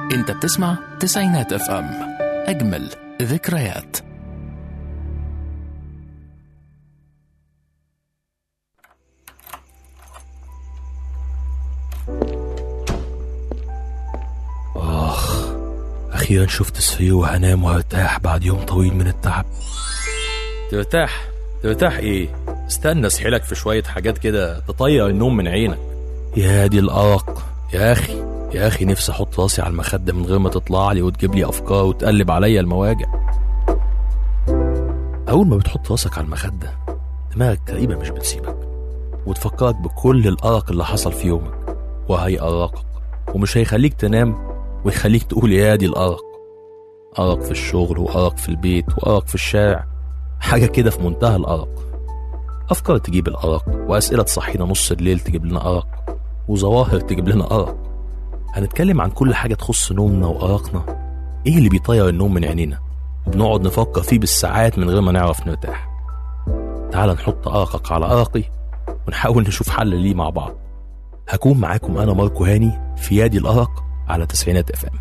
انت بتسمع تسعينات اف ام اجمل ذكريات آخ أخيرا شفت السرير وهنام وهرتاح بعد يوم طويل من التعب ترتاح ترتاح ايه استنى اسحلك في شوية حاجات كده تطير النوم من عينك يا دي الأرق يا أخي يا أخي نفسي أحط راسي على المخدة من غير ما تطلع لي وتجيب لي أفكار وتقلب عليا المواجع أول ما بتحط راسك على المخدة دماغك تقريبا مش بتسيبك وتفكرك بكل الأرق اللي حصل في يومك وهيأرقك ومش هيخليك تنام ويخليك تقول يا دي الأرق أرق في الشغل وأرق في البيت وأرق في الشارع حاجة كده في منتهى الأرق أفكار تجيب الأرق وأسئلة تصحينا نص الليل تجيب لنا أرق وظواهر تجيب لنا أرق هنتكلم عن كل حاجة تخص نومنا وأرقنا إيه اللي بيطير النوم من عينينا وبنقعد نفكر فيه بالساعات من غير ما نعرف نرتاح تعال نحط أرقك على أرقي ونحاول نشوف حل ليه مع بعض هكون معاكم أنا ماركو هاني في يادي الأرق على تسعينات اف ام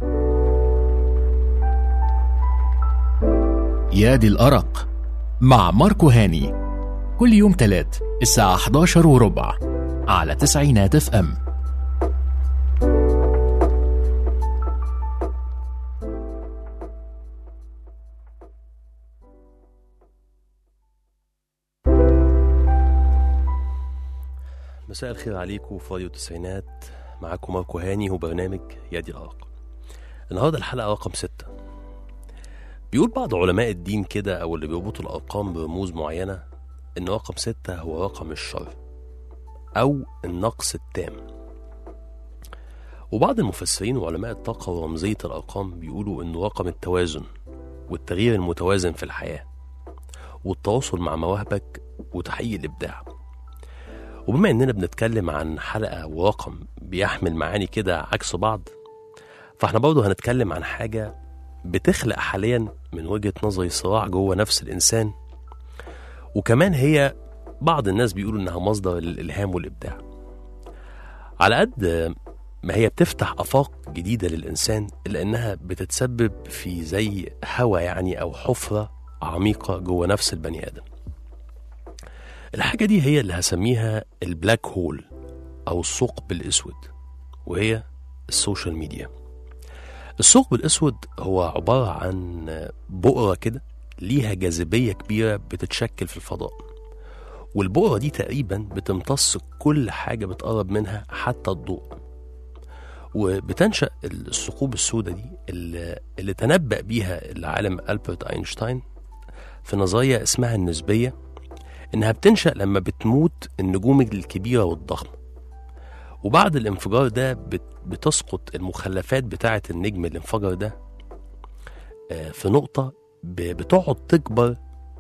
يادي الأرق مع ماركو هاني كل يوم تلات الساعة 11 وربع على تسعينات اف ام مساء الخير عليكم في راديو التسعينات معاكم ماركو هاني وبرنامج يادي الأرق النهاردة الحلقة رقم ستة بيقول بعض علماء الدين كده أو اللي بيربطوا الأرقام برموز معينة إن رقم ستة هو رقم الشر أو النقص التام وبعض المفسرين وعلماء الطاقة ورمزية الأرقام بيقولوا إنه رقم التوازن والتغيير المتوازن في الحياة والتواصل مع مواهبك وتحقيق الإبداع وبما إننا بنتكلم عن حلقة ورقم بيحمل معاني كده عكس بعض فاحنا برضه هنتكلم عن حاجة بتخلق حاليا من وجهة نظري صراع جوه نفس الإنسان وكمان هي بعض الناس بيقولوا إنها مصدر للإلهام والإبداع على قد ما هي بتفتح آفاق جديدة للإنسان إلا إنها بتتسبب في زي هوى يعني أو حفرة عميقة جوه نفس البني آدم الحاجة دي هي اللي هسميها البلاك هول أو الثقب الأسود وهي السوشيال ميديا الثقب الأسود هو عبارة عن بؤرة كده ليها جاذبية كبيرة بتتشكل في الفضاء والبؤرة دي تقريبا بتمتص كل حاجة بتقرب منها حتى الضوء وبتنشأ الثقوب السوداء دي اللي, اللي تنبأ بيها العالم ألبرت أينشتاين في نظرية اسمها النسبية إنها بتنشأ لما بتموت النجوم الكبيرة والضخمة وبعد الانفجار ده بت- بتسقط المخلفات بتاعة النجم اللي انفجر ده آه، في نقطة ب- بتقعد تكبر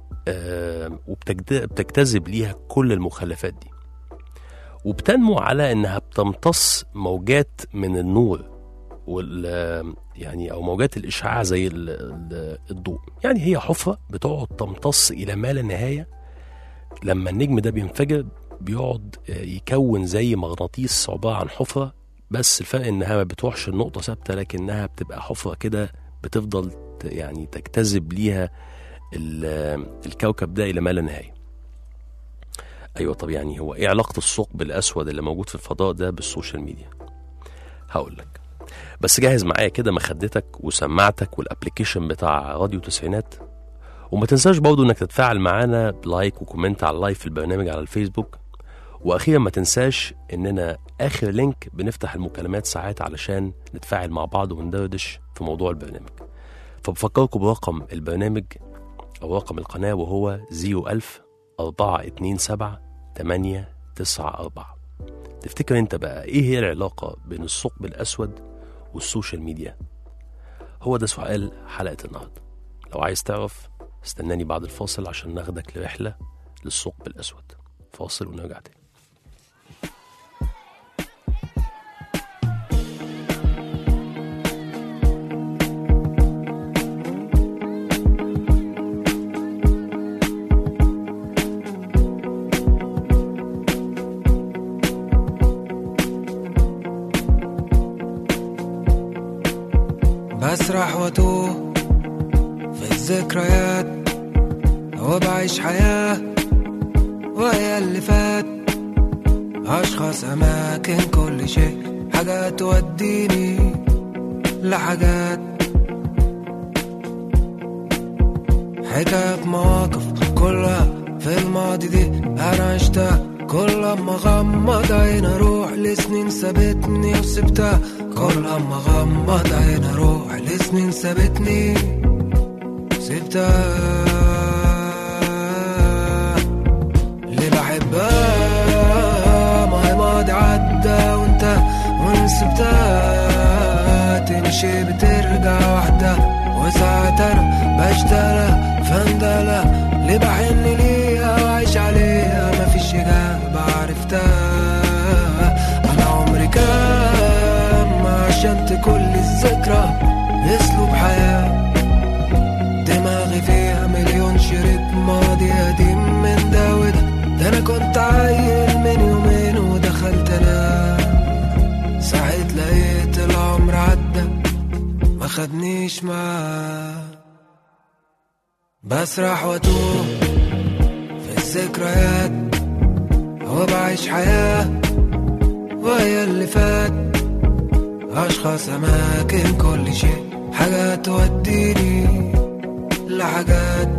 وبتجتذب ليها كل المخلفات دي وبتنمو على انها بتمتص موجات من النور وال يعني او موجات الاشعاع زي ال- ال- الضوء يعني هي حفره بتقعد تمتص الى ما لا نهايه لما النجم ده بينفجر بيقعد آه، يكون زي مغناطيس عباره عن حفره بس الفرق انها ما بتروحش النقطه ثابته لكنها بتبقى حفره كده بتفضل ت- يعني تجتذب ليها ال- الكوكب ده الى ما لا نهايه ايوه طب يعني هو ايه علاقه الثقب الاسود اللي موجود في الفضاء ده بالسوشيال ميديا هقول لك بس جهز معايا كده مخدتك وسماعتك والابلكيشن بتاع راديو تسعينات وما تنساش برضو انك تتفاعل معانا بلايك وكومنت على اللايف في البرنامج على الفيسبوك واخيرا ما تنساش اننا اخر لينك بنفتح المكالمات ساعات علشان نتفاعل مع بعض وندردش في موضوع البرنامج فبفكركم برقم البرنامج او رقم القناه وهو 01000 427 894 تفتكر انت بقى ايه هي العلاقه بين الثقب الاسود والسوشيال ميديا هو ده سؤال حلقه النهارده لو عايز تعرف استناني بعد الفاصل عشان ناخدك لرحله للثقب الاسود فاصل ونرجع تاني بسرح واتوه في الذكريات وبعيش حياة وهي اللي فات أشخاص أماكن كل شيء حاجات توديني لحاجات حكاية مواقف كلها في الماضي دي أنا عشتها كل ما غمض عين أروح لسنين سابتني وسبتها كل ما غمض عين أروح لسنين سابتني سبتها اللي بحبها ما هي ماضي عدى وانت ونسبتها تمشي بترجع وحدها وساعات انا بشتغل فندلة اللي بحن ليها وعيش عليها مفيش إجابة عرفتها أنا عمري كام عشان تكون لي الذكرى أسلوب حياة دماغي فيها مليون شريط ماضي قديم من ده وده ده انا كنت عيل من يومين ودخلت انام ساعت لقيت العمر عدى ما خدنيش معاه بسرح واتوه في الذكريات وبعيش حياة وهي اللي فات أشخاص أماكن كل شيء حاجات توديني لحاجات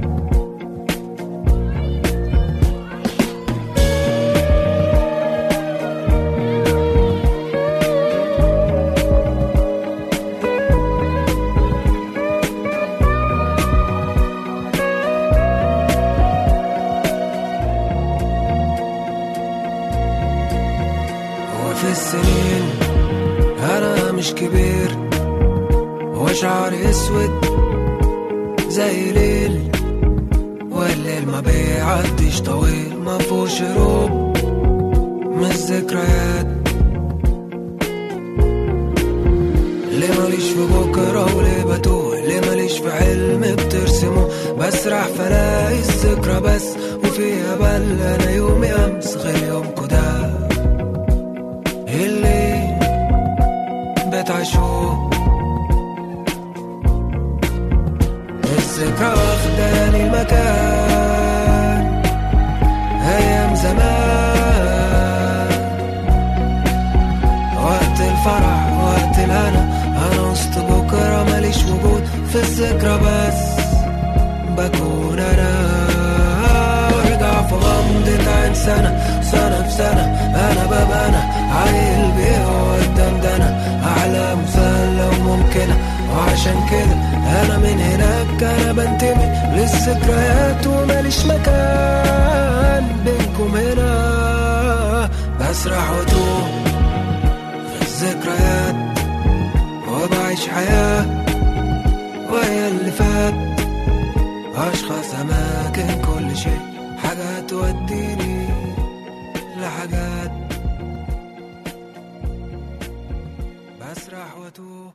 وفي السنين أنا مش كبير وشعري أسود زي ليل والليل ما بيعديش طويل ما فيهوش هروب من الذكريات ليه ماليش في بكرة وليه بتوه ليه ماليش في حلم بترسمه بسرح فلاقي الذكرى بس وفيها بل أنا يومي أمس غير يومكو ده اللي بتعيشوه الذكرى واخداني مكان أيام زمان وقت الفرح وقت الهنا أنا وسط بكرة ماليش وجود في الذكرى بس بكون أنا وارجع في غمضة عين سنة سنة في سنة أنا ببقى أنا عيل بيه قدام ده أنا أحلام مسلة وممكنة وعشان كده أنا من هناك أنا بنتمي للذكريات وماليش مكان بينكم هنا بسرح واتوه في الذكريات وبعيش حياة وهي اللي فات أشخاص أماكن كل شيء حاجات توديني لحاجات بسرح واتوه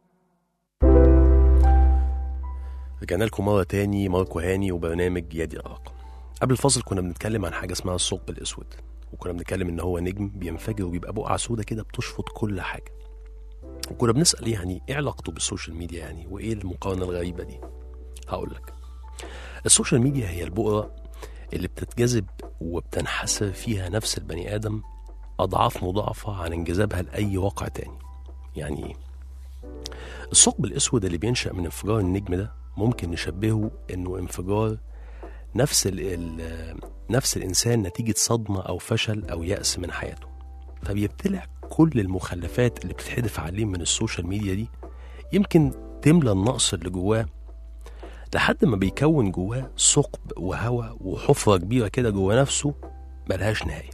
رجعنا لكم مرة تاني ماركو هاني وبرنامج يدي الأرقام قبل الفاصل كنا بنتكلم عن حاجة اسمها الثقب الأسود وكنا بنتكلم إن هو نجم بينفجر وبيبقى بقعة سودة كده بتشفط كل حاجة وكنا بنسأل يعني إيه علاقته بالسوشيال ميديا يعني وإيه المقارنة الغريبة دي هقول لك السوشيال ميديا هي البؤرة اللي بتتجذب وبتنحسر فيها نفس البني آدم أضعاف مضاعفة عن انجذابها لأي واقع تاني يعني إيه؟ الثقب الأسود اللي بينشأ من انفجار النجم ده ممكن نشبهه إنه انفجار نفس ال ال نفس الإنسان نتيجة صدمة أو فشل أو يأس من حياته فبيبتلع كل المخلفات اللي بتتحدف عليه من السوشيال ميديا دي يمكن تملى النقص اللي جواه لحد ما بيكون جواه ثقب وهوى وحفرة كبيرة كده جوه نفسه ملهاش نهاية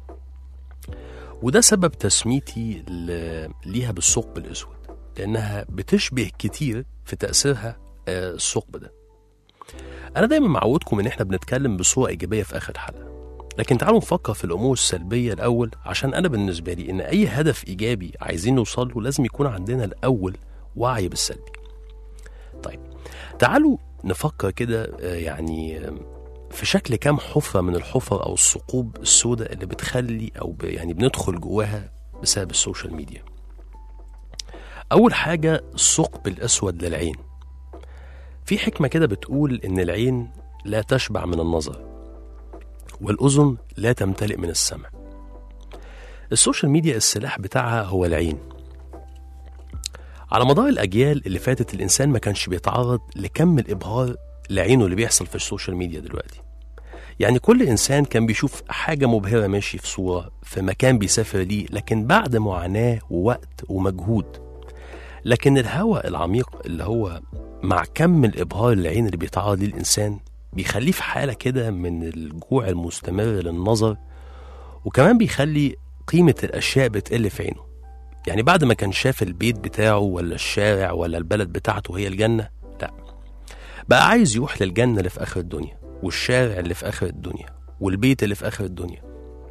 وده سبب تسميتي ل- ليها بالثقب الأسود لأنها بتشبه كتير في تأثيرها آه، الثقب ده أنا دايما معودكم إن إحنا بنتكلم بصورة إيجابية في آخر الحلقة لكن تعالوا نفكر في الأمور السلبية الأول عشان أنا بالنسبة لي إن أي هدف إيجابي عايزين نوصل له لازم يكون عندنا الأول وعي بالسلبي طيب تعالوا نفكر كده آه، يعني آه، في شكل كام حفرة من الحفر أو الثقوب السوداء اللي بتخلي أو ب- يعني بندخل جواها بسبب السوشيال ميديا أول حاجة الثقب الأسود للعين في حكمة كده بتقول إن العين لا تشبع من النظر والأذن لا تمتلئ من السمع السوشيال ميديا السلاح بتاعها هو العين على مدار الأجيال اللي فاتت الإنسان ما كانش بيتعرض لكم الإبهار لعينه اللي بيحصل في السوشيال ميديا دلوقتي يعني كل إنسان كان بيشوف حاجة مبهرة ماشي في صورة في مكان بيسافر ليه لكن بعد معاناة ووقت ومجهود لكن الهوى العميق اللي هو مع كم الإبهار العين اللي بيتعرض ليه الإنسان بيخليه في حالة كده من الجوع المستمر للنظر وكمان بيخلي قيمة الأشياء بتقل في عينه يعني بعد ما كان شاف البيت بتاعه ولا الشارع ولا البلد بتاعته هي الجنة لا بقى عايز يروح للجنة اللي في آخر الدنيا والشارع اللي في آخر الدنيا والبيت اللي في آخر الدنيا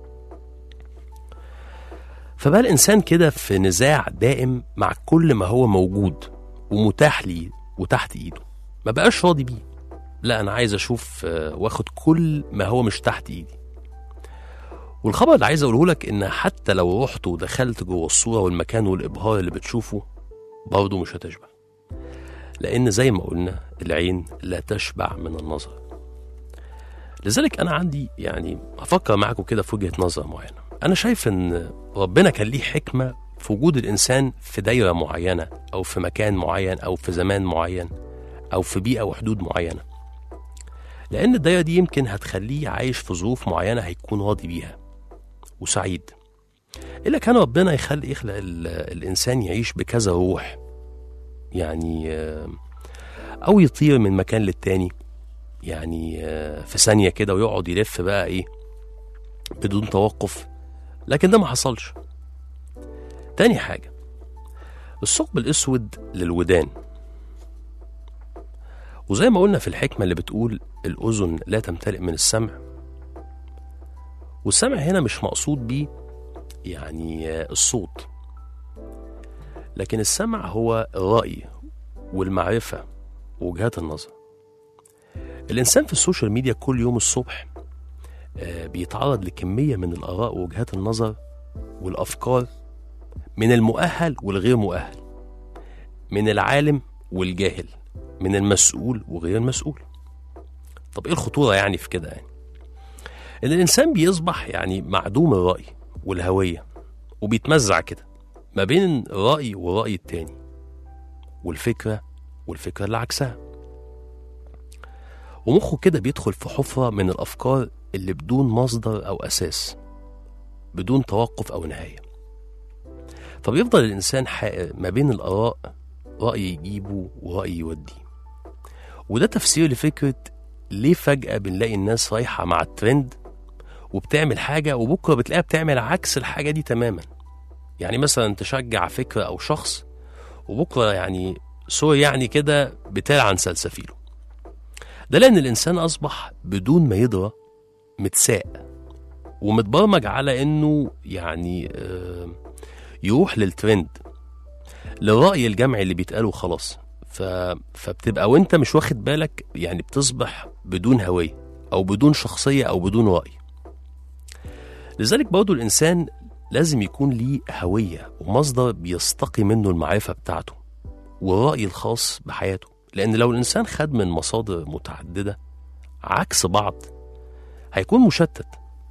فبقى الإنسان كده في نزاع دائم مع كل ما هو موجود ومتاح ليه وتحت إيده ما بقاش راضي بيه لا أنا عايز أشوف آه، واخد كل ما هو مش تحت إيدي والخبر اللي عايز أقوله لك إن حتى لو رحت ودخلت جوه الصورة والمكان والإبهار اللي بتشوفه برضه مش هتشبع لأن زي ما قلنا العين لا تشبع من النظر لذلك أنا عندي يعني هفكر معاكم كده في وجهة نظر معينة أنا شايف إن ربنا كان ليه حكمة في وجود الإنسان في دايرة معينة أو في مكان معين أو في زمان معين أو في بيئة وحدود معينة لأن الدايرة دي يمكن هتخليه عايش في ظروف معينة هيكون راضي بيها وسعيد إلا كان ربنا يخلي يخلق ال- الإنسان يعيش بكذا روح يعني آه، أو يطير من مكان للتاني يعني آه، في ثانية كده ويقعد يلف بقى إيه بدون توقف لكن ده ما حصلش تاني حاجة الثقب الأسود للودان وزي ما قلنا في الحكمة اللي بتقول الأذن لا تمتلئ من السمع والسمع هنا مش مقصود بيه يعني آه، الصوت لكن السمع هو الرأي والمعرفة ووجهات النظر الإنسان في السوشيال ميديا كل يوم الصبح آه، بيتعرض لكمية من الآراء ووجهات النظر والأفكار من المؤهل والغير مؤهل من العالم والجاهل من المسؤول وغير المسؤول طب ايه الخطورة يعني في كده يعني ان الانسان بيصبح يعني معدوم الرأي والهوية وبيتمزع كده ما بين الرأي والرأي التاني والفكرة والفكرة اللي عكسها ومخه كده بيدخل في حفرة من الأفكار اللي بدون مصدر أو أساس بدون توقف أو نهاية فبيفضل الإنسان حائر ما بين الآراء رأي يجيبه ورأي يوديه وده تفسير لفكرة ليه فجأة بنلاقي الناس رايحة مع الترند وبتعمل حاجة وبكرة بتلاقيها بتعمل عكس الحاجة دي تماما يعني مثلا تشجع فكرة أو شخص وبكرة يعني سوري يعني كده بتلعن سلسفيله ده لأن الإنسان أصبح بدون ما يدرى متساق ومتبرمج على إنه يعني آه، يروح للترند للرأي الجمعي اللي بيتقال وخلاص ف... فبتبقى وانت مش واخد بالك يعني بتصبح بدون هوية أو بدون شخصية أو بدون رأي لذلك برضو الإنسان لازم يكون ليه هوية ومصدر بيستقي منه المعرفة بتاعته والرأي الخاص بحياته لأن لو الإنسان خد من مصادر متعددة عكس بعض هيكون مشتت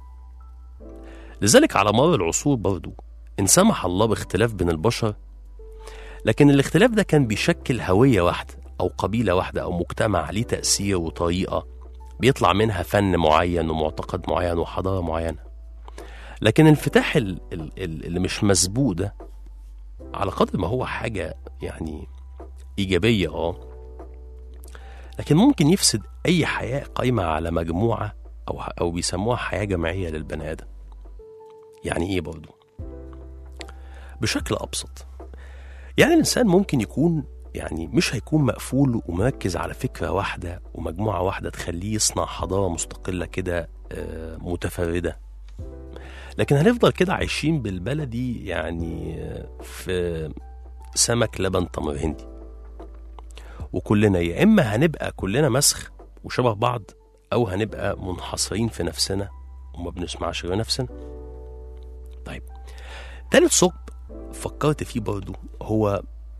لذلك على مر العصور برضو إن سمح الله باختلاف بين البشر لكن الاختلاف ده كان بيشكل هوية واحدة أو قبيلة واحدة أو مجتمع ليه تأثير وطريقة بيطلع منها فن معين ومعتقد معين وحضارة معينة لكن الانفتاح ال- ال- ال- اللي مش مسبوق ده على قدر ما هو حاجة يعني إيجابية اه لكن ممكن يفسد أي حياة قايمة على مجموعة أو أو بيسموها حياة جماعية للبني آدم يعني إيه برضو بشكل أبسط يعني الإنسان ممكن يكون يعني مش هيكون مقفول ومركز على فكرة واحدة ومجموعة واحدة تخليه يصنع حضارة مستقلة كده آه، متفردة لكن هنفضل كده عايشين بالبلدي يعني آه، في سمك لبن تمر هندي وكلنا يا إما هنبقى كلنا مسخ وشبه بعض أو هنبقى منحصرين في نفسنا وما بنسمعش غير نفسنا طيب تالت ثقب فكرت فيه برضو هو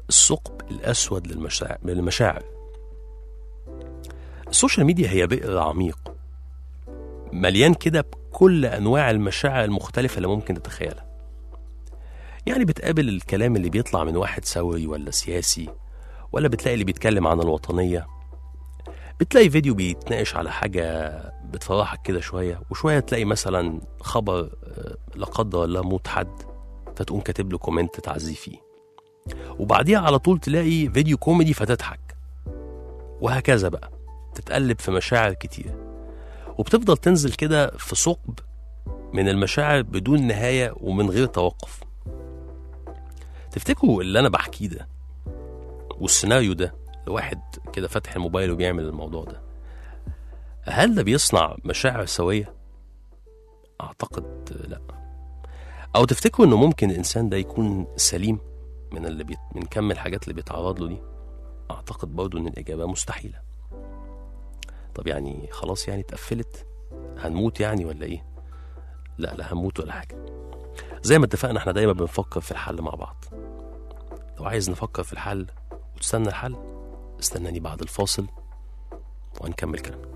الثقب الأسود للمشاعر, للمشاعر السوشيال ميديا هي بئر عميق مليان كده بكل أنواع المشاعر المختلفة اللي ممكن تتخيلها يعني بتقابل الكلام اللي بيطلع من واحد ثوري ولا سياسي ولا بتلاقي اللي بيتكلم عن الوطنية بتلاقي فيديو بيتناقش على حاجة بتفرحك كده شوية وشوية تلاقي مثلا خبر آه، لا قدر الله موت حد فتقوم كاتب له كومنت تعزيه فيه وبعديها على طول تلاقي فيديو كوميدي فتضحك وهكذا بقى تتقلب في مشاعر كتير وبتفضل تنزل كده في ثقب من المشاعر بدون نهاية ومن غير توقف تفتكروا اللي أنا بحكيه ده والسيناريو ده لواحد كده فاتح الموبايل وبيعمل الموضوع ده هل ده بيصنع مشاعر سوية؟ أعتقد لا أو تفتكروا إنه ممكن الإنسان ده يكون سليم من اللي بيت... من كم الحاجات اللي بيتعرض له دي؟ أعتقد برضه إن الإجابة مستحيلة طب يعني خلاص يعني اتقفلت هنموت يعني ولا إيه؟ لا لا هنموت ولا حاجة زي ما اتفقنا احنا دايما بنفكر في الحل مع بعض لو عايز نفكر في الحل وتستنى الحل استناني بعد الفاصل وهنكمل كلامنا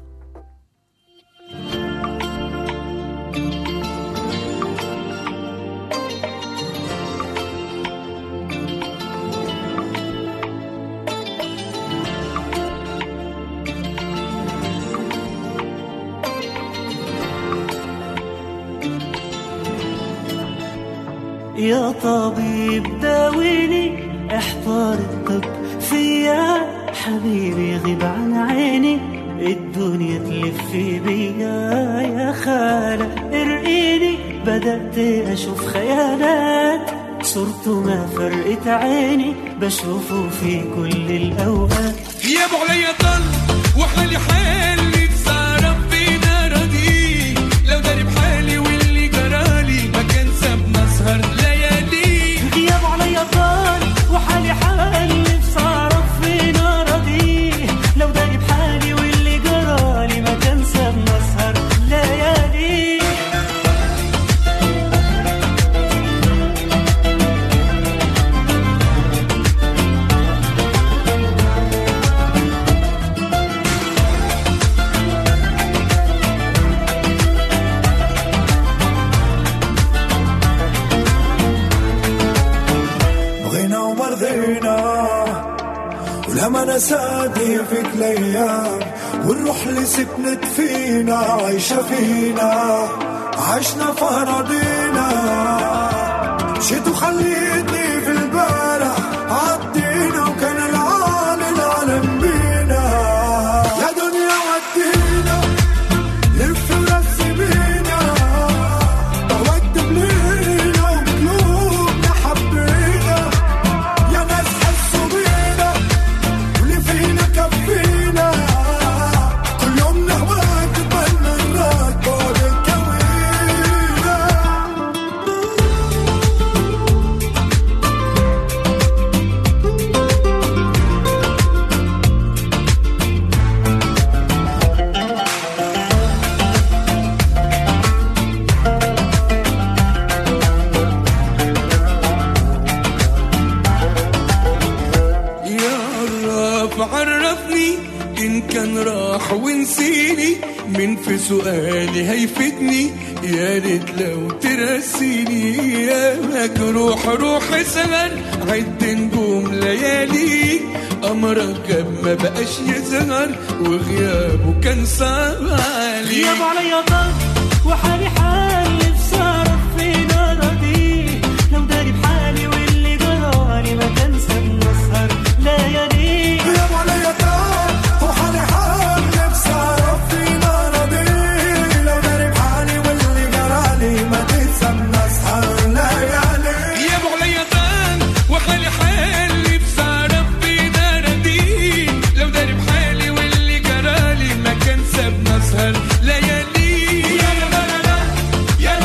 يا طبيب داويني احضر الطب فيا حبيبي غيب عن عيني الدنيا تلف بيا يا خالة ارقيني بدأت أشوف خيالات صرته ما فرقت عيني بشوفه في كل الأوقات يا ابو علي طل وحالي حالي تصرف فينا ردي لو داري بحالي واللي جرالي ما كان سابنا سهر ليالي غياب علي طال وحالي حالي صارف في نارضي لو داري بحالي واللي جرالي ما كان ساب مسهر ليالي بغينا ومرضينا ولما نساني فيك الايام والروح اللي سكنت فينا عايشة فينا عشنا في أراضينا مشيت وخليتني في البارح عدينا وكان العالم العالم بينا يا دنيا ودينا لف ورسي بينا طولت بلينا وبقلوبنا حبينا يا ناس حسوا بينا واللي فينا كفينا كل يوم نهواك بنا نراك بعد الكوينة يا عرف عرفني إن كان راح ونسيني من في سؤالي هيفيدني يا ريت لو ترسيني يا مجروح روح سهر عد نجوم ليالي أمرك جاب ما بقاش يظهر وغيابه كان صعب علي غياب علي طال وحالي حالي صارف في نارضي لو داري بحالي واللي جرالي ما كان ساب مسهر ليالي يا مولاي طال وحالي حال نفسي أعرف فينا راضي لو داري بحالي واللي جرالي ما تتسمى أسهر ليالي يا ابو عليطان وحالي حالي بصرف في دردي لو داري بحالي واللي جرالي ما كان ساب نسهر ليالي يا لا لا لا يا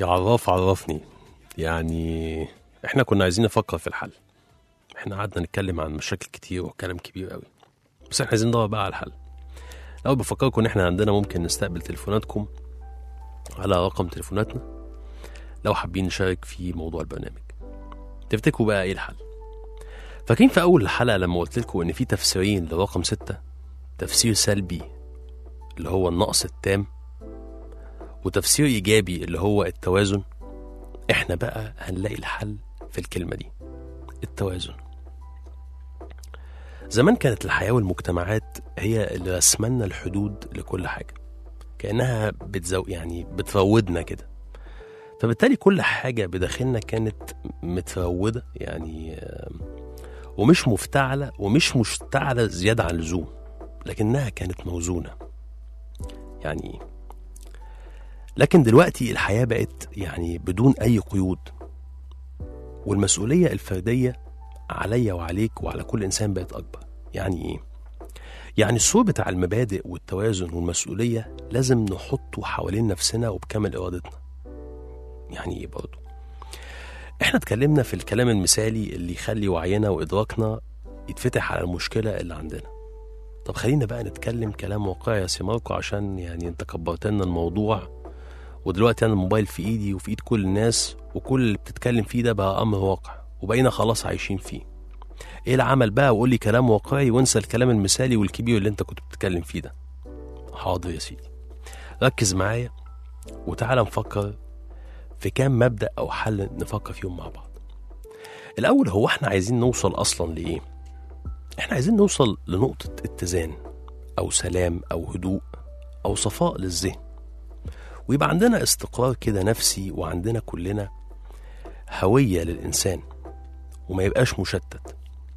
يا عراف عرفني يعني احنا كنا عايزين نفكر في الحل احنا قعدنا نتكلم عن مشاكل كتير وكلام كبير قوي بس احنا عايزين ندور بقى على الحل الاول بفكركم ان احنا عندنا ممكن نستقبل تليفوناتكم على رقم تليفوناتنا لو حابين نشارك في موضوع البرنامج تفتكروا بقى ايه الحل فاكرين في اول الحلقه لما قلت لكم ان في تفسيرين لرقم ستة تفسير سلبي اللي هو النقص التام وتفسير ايجابي اللي هو التوازن احنا بقى هنلاقي الحل في الكلمه دي التوازن زمان كانت الحياه والمجتمعات هي اللي رسمنا الحدود لكل حاجه كانها بتزو يعني بتروضنا كده فبالتالي كل حاجه بداخلنا كانت متروده يعني آم، ومش مفتعله ومش مشتعله زياده عن اللزوم لكنها كانت موزونه يعني ايه لكن دلوقتي الحياة بقت يعني بدون أي قيود والمسؤولية الفردية عليا وعليك وعلى كل إنسان بقت أكبر يعني إيه؟ يعني السور بتاع المبادئ والتوازن والمسؤولية لازم نحطه حوالين نفسنا وبكامل إرادتنا يعني إيه برضه؟ إحنا اتكلمنا في الكلام المثالي اللي يخلي وعينا وإدراكنا يتفتح على المشكلة اللي عندنا طب خلينا بقى نتكلم كلام واقعي يا سي ماركو عشان يعني انت كبرت لنا الموضوع ودلوقتي انا الموبايل في ايدي وفي ايد كل الناس وكل اللي بتتكلم فيه ده بقى امر واقع وبقينا خلاص عايشين فيه ايه العمل بقى وقول لي كلام واقعي وانسى الكلام المثالي والكبير اللي انت كنت بتتكلم فيه ده حاضر يا سيدي ركز معايا وتعالى نفكر في كام مبدأ او حل نفكر فيهم مع بعض الاول هو احنا عايزين نوصل اصلا لايه احنا عايزين نوصل لنقطة اتزان او سلام او هدوء او صفاء للذهن ويبقى عندنا استقرار كده نفسي وعندنا كلنا هوية للإنسان وما يبقاش مشتت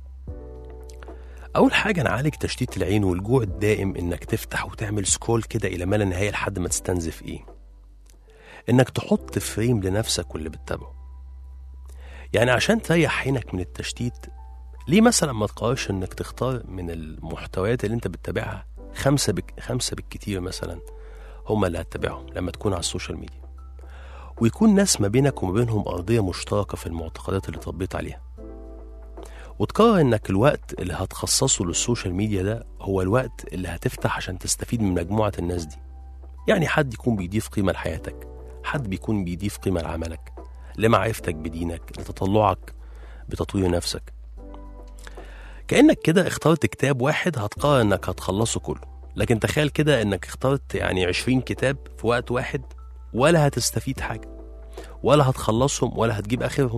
أول حاجة نعالج تشتيت العين والجوع الدائم إنك تفتح وتعمل سكرول كده إلى ما لا نهاية لحد ما تستنزف إيه إنك تحط فريم لنفسك واللي بتتابعه يعني عشان تريح عينك من التشتيت ليه مثلا ما تقررش إنك تختار من المحتويات اللي أنت بتتابعها خمسة بك خمسة بالكتير مثلا هما اللي هتتابعهم لما تكون على السوشيال ميديا ويكون ناس ما بينك وما بينهم أرضية مشتركة في المعتقدات اللي اتربيت عليها وتقرر إنك الوقت اللي هتخصصه للسوشيال ميديا ده هو الوقت اللي هتفتح عشان تستفيد من مجموعة الناس دي يعني حد يكون بيضيف قيمة لحياتك حد بيكون بيضيف قيمة لعملك لمعرفتك بدينك لتطلعك بتطوير نفسك كأنك كده اخترت كتاب واحد هتقرر إنك هتخلصه كله لكن تخيل كده انك اخترت يعني 20 كتاب في وقت واحد ولا هتستفيد حاجة ولا هتخلصهم ولا هتجيب اخرهم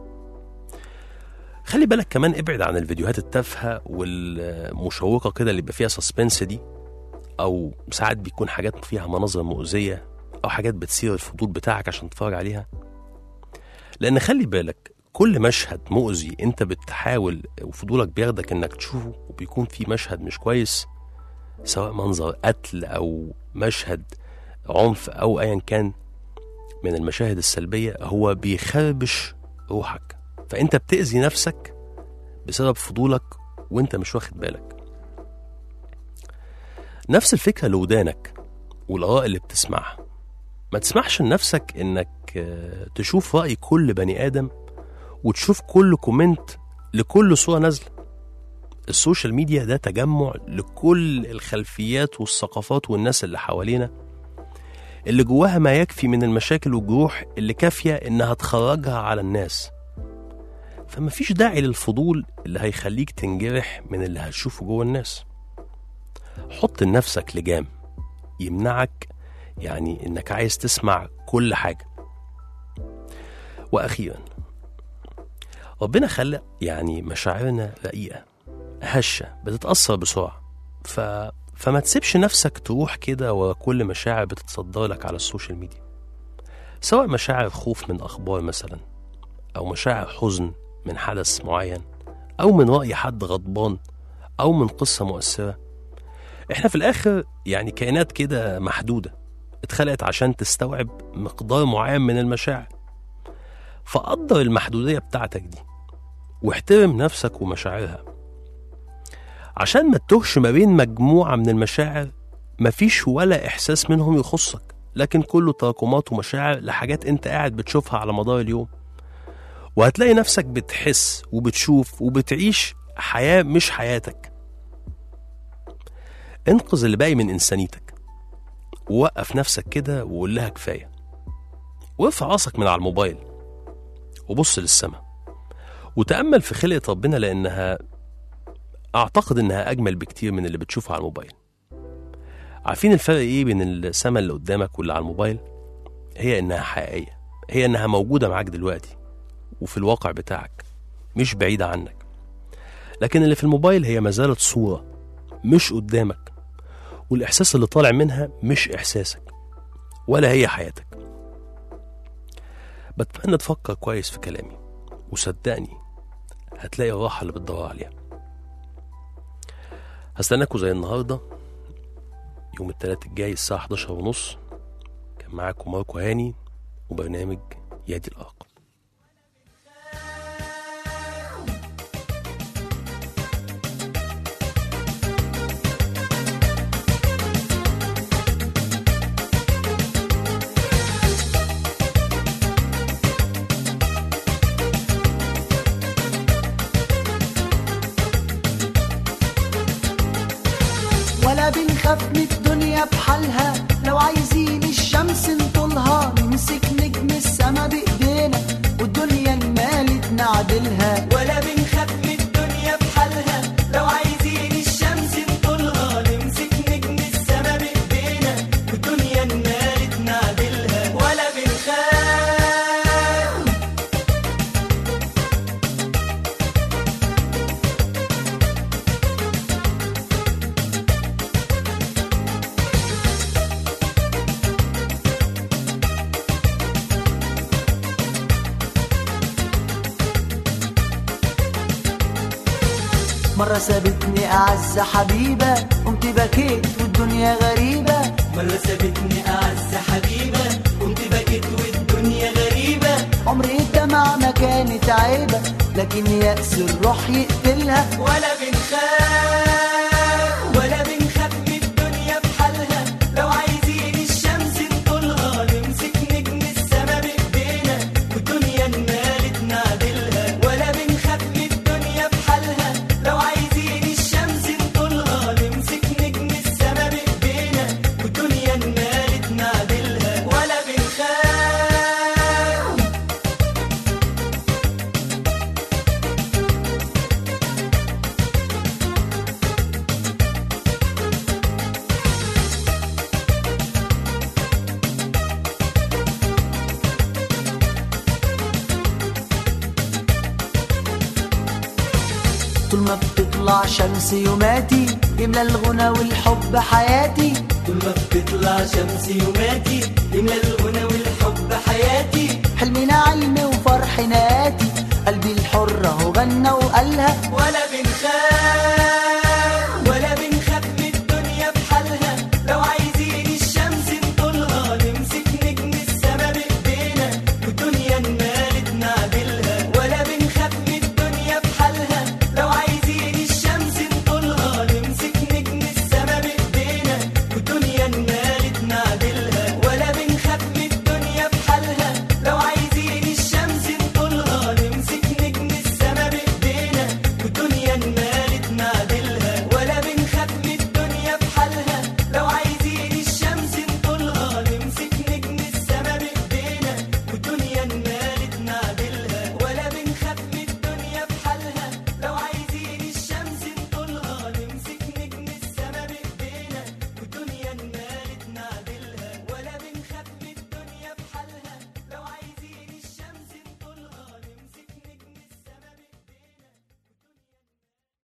خلي بالك كمان ابعد عن الفيديوهات التافهة والمشوقة كده اللي بيبقى فيها سسبنس دي او ساعات بيكون حاجات فيها مناظر مؤذية او حاجات بتثير الفضول بتاعك عشان تتفرج عليها لان خلي بالك كل مشهد مؤذي انت بتحاول وفضولك بياخدك انك تشوفه وبيكون في مشهد مش كويس سواء منظر قتل او مشهد عنف او ايا كان من المشاهد السلبيه هو بيخربش روحك فانت بتاذي نفسك بسبب فضولك وانت مش واخد بالك نفس الفكره لودانك والاراء اللي بتسمعها ما تسمحش لنفسك انك آه، تشوف راي كل بني ادم وتشوف كل كومنت لكل صوره نازله السوشيال ميديا ده تجمع لكل الخلفيات والثقافات والناس اللي حوالينا اللي جواها ما يكفي من المشاكل والجروح اللي كافية إنها تخرجها على الناس فمفيش داعي للفضول اللي هيخليك تنجرح من اللي هتشوفه جوه الناس حط لنفسك لجام يمنعك يعني إنك عايز تسمع كل حاجة وأخيرا ربنا خلق يعني مشاعرنا رقيقة هشة بتتأثر بسرعة ف... فما تسيبش نفسك تروح كده ورا كل مشاعر بتتصدر لك على السوشيال ميديا سواء مشاعر خوف من أخبار مثلا أو مشاعر حزن من حدث معين أو من رأي حد غضبان أو من قصة مؤثرة إحنا في الآخر يعني كائنات كده محدودة اتخلقت عشان تستوعب مقدار معين من المشاعر فقدر المحدودية بتاعتك دي واحترم نفسك ومشاعرها عشان ما تتوهش ما بين مجموعة من المشاعر مفيش ولا إحساس منهم يخصك لكن كله تراكمات ومشاعر لحاجات انت قاعد بتشوفها على مدار اليوم وهتلاقي نفسك بتحس وبتشوف وبتعيش حياة مش حياتك انقذ اللي باقي من إنسانيتك ووقف نفسك كده وقول لها كفاية وارفع راسك من على الموبايل وبص للسماء وتأمل في خلقة ربنا لأنها أعتقد إنها أجمل بكتير من اللي بتشوفه على الموبايل عارفين الفرق إيه بين السماء اللي قدامك واللي على الموبايل؟ هي إنها حقيقية هي إنها موجودة معاك دلوقتي وفي الواقع بتاعك مش بعيدة عنك لكن اللي في الموبايل هي ما زالت صورة مش قدامك والإحساس اللي طالع منها مش إحساسك ولا هي حياتك بتمنى تفكر كويس في كلامي وصدقني هتلاقي الراحة اللي بتدور عليها هستناكوا زي النهاردة يوم التلات الجاي الساعة 11 ونص كان معاكم ماركو هاني وبرنامج يادي الأرقام ولا بنخاف من الدنيا بحالها لو عايزين الشمس نطولها نمسك نجم السما بايدينا والدنيا المالت نعدلها ولا بنخاف من الدنيا بحالها لو عايزين الشمس نطولها نمسك نجم السما بايدينا والدنيا نمالت نعدلها ولا بنخاف مرة سابتني أعز حبيبة قمت بكيت والدنيا غريبة مرة سابتني أعز حبيبة كنت بكيت والدنيا غريبة عمري الدمع ما كانت عيبة لكن يأس الروح يقتلها ولا بنخاف ولا بنخاف من الدنيا بحالها لو عايزين الشمس نطولها نمسك نجم السما بايدينا والدنيا نمالت نعدلها ولا بنخاف من الدنيا بحالها لو عايزين الشمس نطولها نمسك نجم السما بايدينا والدنيا نمالت نعدلها ولا بنخاف طول ما بتطلع شمس يوماتي يملى الغنى والحب حياتي طول ما بتطلع شمس يوماتي يملى الغنى والحب حياتي حلمنا علم وفرح ناتي قلبي الحر اهو غنى وقالها ولا بنخاف